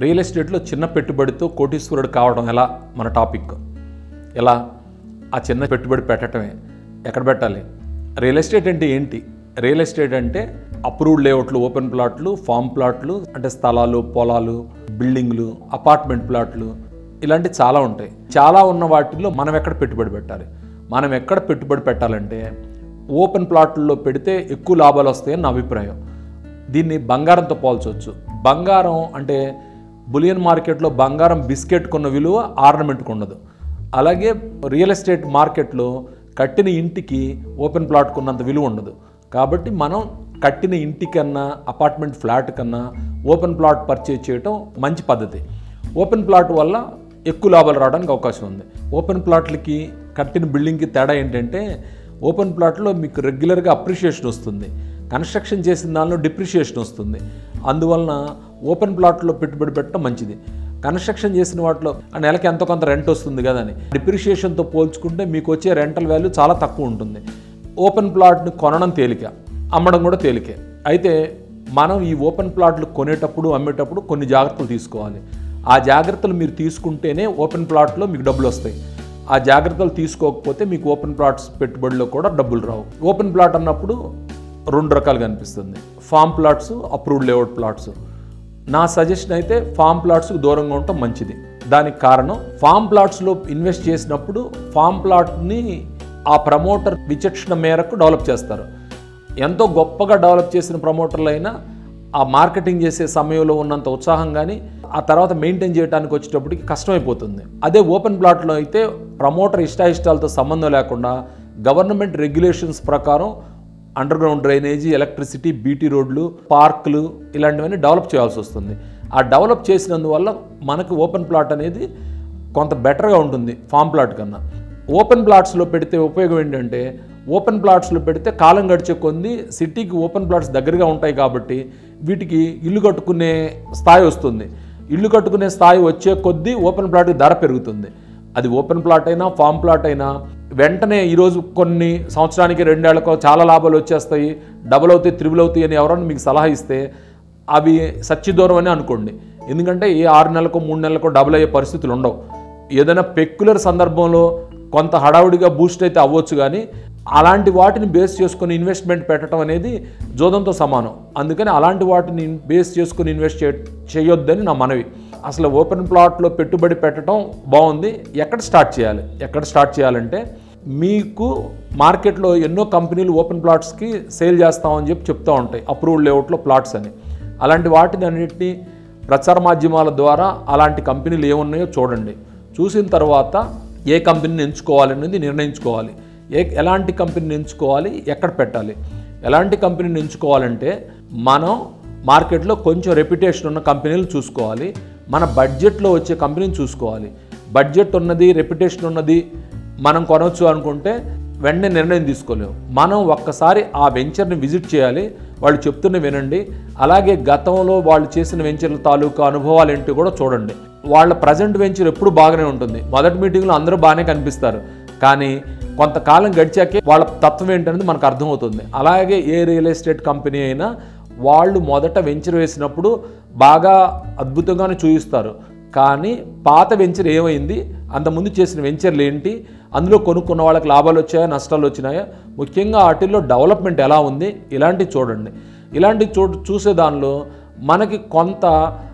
real ఎస్టేట్లో చిన్న పెట్టుబడితో కోటీశ్వరుడు కావడం ఎలా మన టాపిక్ ఎలా ఆ చిన్న పెట్టుబడి పెట్టడమే ఎక్కడ పెట్టాలి రియల్ ఎస్టేట్ అంటే ఏంటి రియల్ ఎస్టేట్ అంటే అప్రూవ్డ్ లేఅవుట్లు ఓపెన్ ప్లాట్లు ఫామ్ ప్లాట్లు అంటే స్థలాలు పొలాలు బిల్డింగ్లు అపార్ట్మెంట్ ప్లాట్లు ఇలాంటి చాలా ఉంటాయి చాలా ఉన్న వాటిల్లో మనం ఎక్కడ పెట్టుబడి పెట్టాలి మనం ఎక్కడ పెట్టుబడి పెట్టాలంటే ఓపెన్ ప్లాట్లలో పెడితే ఎక్కువ లాభాలు వస్తాయని నా అభిప్రాయం దీన్ని బంగారంతో పోల్చవచ్చు బంగారం అంటే బులియన్ మార్కెట్లో బంగారం బిస్కెట్ కొన్న విలువ ఆర్నమెంట్కి ఉండదు అలాగే రియల్ ఎస్టేట్ మార్కెట్లో కట్టిన ఇంటికి ఓపెన్ ప్లాట్ కొన్నంత విలువ ఉండదు కాబట్టి మనం కట్టిన ఇంటి కన్నా అపార్ట్మెంట్ ఫ్లాట్ కన్నా ఓపెన్ ప్లాట్ పర్చేజ్ చేయటం మంచి పద్ధతి ఓపెన్ ప్లాట్ వల్ల ఎక్కువ లాభాలు రావడానికి అవకాశం ఉంది ఓపెన్ ప్లాట్లకి కట్టిన బిల్డింగ్కి తేడా ఏంటంటే ఓపెన్ ప్లాట్లో మీకు రెగ్యులర్గా అప్రిషియేషన్ వస్తుంది కన్స్ట్రక్షన్ చేసిన దానిలో డిప్రిషియేషన్ వస్తుంది అందువలన ఓపెన్ ప్లాట్లో పెట్టుబడి పెట్టడం మంచిది కన్స్ట్రక్షన్ చేసిన వాటిలో ఆ నెలకి ఎంతో కొంత రెంట్ వస్తుంది కదా అని డిప్రిషియేషన్తో పోల్చుకుంటే మీకు వచ్చే రెంటల్ వాల్యూ చాలా తక్కువ ఉంటుంది ఓపెన్ ప్లాట్ని కొనడం తేలిక అమ్మడం కూడా తేలికే అయితే మనం ఈ ఓపెన్ ప్లాట్లు కొనేటప్పుడు అమ్మేటప్పుడు కొన్ని జాగ్రత్తలు తీసుకోవాలి ఆ జాగ్రత్తలు మీరు తీసుకుంటేనే ఓపెన్ ప్లాట్లో మీకు డబ్బులు వస్తాయి ఆ జాగ్రత్తలు తీసుకోకపోతే మీకు ఓపెన్ ప్లాట్స్ పెట్టుబడిలో కూడా డబ్బులు రావు ఓపెన్ ప్లాట్ అన్నప్పుడు రెండు రకాలుగా అనిపిస్తుంది farm plots approved layout plots నా సజెషన్ అయితే ఫామ్ ప్లాట్స్కి దూరంగా ఉండటం మంచిది దానికి కారణం ఫామ్ ప్లాట్స్లో ఇన్వెస్ట్ చేసినప్పుడు ఫామ్ ప్లాట్ని ఆ ప్రమోటర్ విచక్షణ మేరకు డెవలప్ చేస్తారు ఎంతో గొప్పగా డెవలప్ చేసిన ప్రమోటర్లు అయినా ఆ మార్కెటింగ్ చేసే సమయంలో ఉన్నంత ఉత్సాహం కానీ ఆ తర్వాత మెయింటైన్ చేయడానికి వచ్చేటప్పటికి కష్టమైపోతుంది అదే ఓపెన్ ప్లాట్లో అయితే ప్రమోటర్ ఇష్టాయిష్టాలతో సంబంధం లేకుండా గవర్నమెంట్ రెగ్యులేషన్స్ ప్రకారం underground drainage electricity BT రోడ్లు పార్కులు ఇలాంటివన్నీ డెవలప్ చేయాల్సి వస్తుంది ఆ డెవలప్ చేసినందువల్ల మనకు ఓపెన్ ప్లాట్ అనేది కొంత బెటర్గా ఉంటుంది ఫామ్ ప్లాట్ కన్నా ఓపెన్ ప్లాట్స్లో పెడితే ఉపయోగం ఏంటంటే ఓపెన్ ప్లాట్స్లో పెడితే కాలం గడిచే కొంది సిటీకి ఓపెన్ ప్లాట్స్ దగ్గరగా ఉంటాయి కాబట్టి వీటికి ఇల్లు కట్టుకునే స్థాయి వస్తుంది ఇల్లు కట్టుకునే స్థాయి వచ్చే కొద్దీ ఓపెన్ ప్లాట్కి ధర పెరుగుతుంది అది ఓపెన్ ప్లాట్ అయినా ఫామ్ ప్లాట్ అయినా వెంటనే ఈరోజు కొన్ని సంవత్సరానికి రెండేళ్లకో చాలా లాభాలు వచ్చేస్తాయి డబుల్ అవుతాయి త్రిబుల్ అవుతాయి అని ఎవరైనా మీకు సలహా ఇస్తే అవి సత్యదూరం అని అనుకోండి ఎందుకంటే ఏ ఆరు నెలలకో మూడు నెలలకో డబుల్ అయ్యే పరిస్థితులు ఉండవు ఏదైనా పెక్యులర్ సందర్భంలో కొంత హడావుడిగా బూస్ట్ అయితే అవ్వచ్చు కానీ అలాంటి వాటిని బేస్ చేసుకొని ఇన్వెస్ట్మెంట్ పెట్టడం అనేది జోదంతో సమానం అందుకని అలాంటి వాటిని బేస్ చేసుకొని ఇన్వెస్ట్ చే చేయొద్దని నా మనవి అసలు ఓపెన్ ప్లాట్లో పెట్టుబడి పెట్టడం బాగుంది ఎక్కడ స్టార్ట్ చేయాలి ఎక్కడ స్టార్ట్ చేయాలంటే మీకు మార్కెట్లో ఎన్నో కంపెనీలు ఓపెన్ ప్లాట్స్కి సేల్ చేస్తామని చెప్పి చెప్తూ ఉంటాయి అప్రూవ్డ్ లేఅవుట్లో ప్లాట్స్ అని అలాంటి వాటిని అన్నింటినీ ప్రచార మాధ్యమాల ద్వారా అలాంటి కంపెనీలు ఏమున్నాయో చూడండి చూసిన తర్వాత ఏ కంపెనీని ఎంచుకోవాలనేది నిర్ణయించుకోవాలి ఏ ఎలాంటి కంపెనీని ఎంచుకోవాలి ఎక్కడ పెట్టాలి ఎలాంటి కంపెనీని ఎంచుకోవాలంటే మనం మార్కెట్లో కొంచెం రెప్యుటేషన్ ఉన్న కంపెనీలు చూసుకోవాలి మన బడ్జెట్లో వచ్చే కంపెనీని చూసుకోవాలి బడ్జెట్ ఉన్నది రెప్యుటేషన్ ఉన్నది మనం కొనవచ్చు అనుకుంటే వెంటనే నిర్ణయం తీసుకోలేము మనం ఒక్కసారి ఆ వెంచర్ని విజిట్ చేయాలి వాళ్ళు చెప్తున్న వినండి అలాగే గతంలో వాళ్ళు చేసిన వెంచర్ల తాలూకా అనుభవాలు ఏంటో కూడా చూడండి వాళ్ళ ప్రజెంట్ వెంచర్ ఎప్పుడు బాగానే ఉంటుంది మొదటి మీటింగ్లో అందరూ బాగానే కనిపిస్తారు కానీ కొంతకాలం గడిచాకే వాళ్ళ తత్వం ఏంటనేది మనకు అర్థమవుతుంది అలాగే ఏ రియల్ ఎస్టేట్ కంపెనీ అయినా వాళ్ళు మొదట వెంచర్ వేసినప్పుడు బాగా అద్భుతంగానే చూపిస్తారు కానీ పాత వెంచర్ ఏమైంది అంతకుముందు చేసిన వెంచర్లు ఏంటి అందులో కొనుక్కున్న వాళ్ళకి లాభాలు వచ్చాయా నష్టాలు వచ్చినాయా ముఖ్యంగా వాటిల్లో డెవలప్మెంట్ ఎలా ఉంది ఇలాంటివి చూడండి ఇలాంటి చూ చూసే దానిలో మనకి కొంత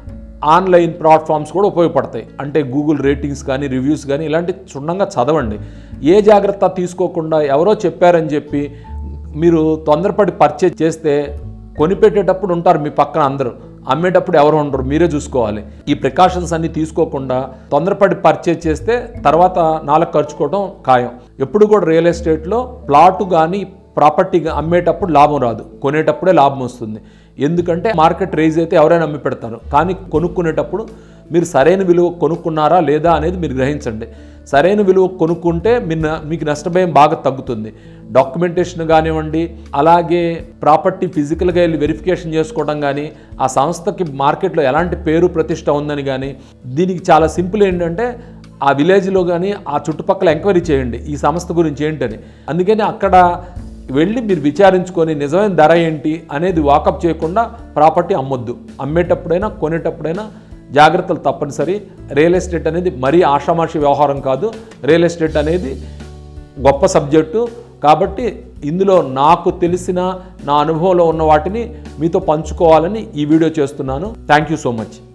ఆన్లైన్ ప్లాట్ఫామ్స్ కూడా ఉపయోగపడతాయి అంటే గూగుల్ రేటింగ్స్ కానీ రివ్యూస్ కానీ ఇలాంటి క్షుణ్ణంగా చదవండి ఏ జాగ్రత్త తీసుకోకుండా ఎవరో చెప్పారని చెప్పి మీరు తొందరపడి పర్చేజ్ చేస్తే కొనిపెట్టేటప్పుడు ఉంటారు మీ పక్కన అందరూ అమ్మేటప్పుడు ఎవరు ఉండరు మీరే చూసుకోవాలి ఈ ప్రికాషన్స్ అన్ని తీసుకోకుండా తొందరపడి పర్చేజ్ చేస్తే తర్వాత నాలుగు ఖర్చుకోవడం ఖాయం ఎప్పుడు కూడా రియల్ ఎస్టేట్లో ప్లాటు కానీ ప్రాపర్టీ అమ్మేటప్పుడు లాభం రాదు కొనేటప్పుడే లాభం వస్తుంది ఎందుకంటే మార్కెట్ రైజ్ అయితే ఎవరైనా అమ్మి పెడతారు కానీ కొనుక్కునేటప్పుడు మీరు సరైన విలువ కొనుక్కున్నారా లేదా అనేది మీరు గ్రహించండి సరైన విలువ కొనుక్కుంటే మీరు న- మీకు నష్టభయం బాగా తగ్గుతుంది డాక్యుమెంటేషన్ కానివ్వండి అలాగే ప్రాపర్టీ ఫిజికల్గా వెళ్ళి వెరిఫికేషన్ చేసుకోవడం కానీ ఆ సంస్థకి మార్కెట్లో ఎలాంటి పేరు ప్రతిష్ట ఉందని కానీ దీనికి చాలా సింపుల్ ఏంటంటే ఆ విలేజ్లో కానీ ఆ చుట్టుపక్కల ఎంక్వైరీ చేయండి ఈ సంస్థ గురించి ఏంటని అందుకని అక్కడ వెళ్ళి మీరు విచారించుకొని నిజమైన ధర ఏంటి అనేది వాకప్ చేయకుండా ప్రాపర్టీ అమ్మొద్దు అమ్మేటప్పుడైనా కొనేటప్పుడైనా జాగ్రత్తలు తప్పనిసరి రియల్ ఎస్టేట్ అనేది మరీ ఆషామాషి వ్యవహారం కాదు రియల్ ఎస్టేట్ అనేది గొప్ప సబ్జెక్టు కాబట్టి ఇందులో నాకు తెలిసిన నా అనుభవంలో ఉన్న వాటిని మీతో పంచుకోవాలని ఈ వీడియో చేస్తున్నాను థ్యాంక్ యూ సో మచ్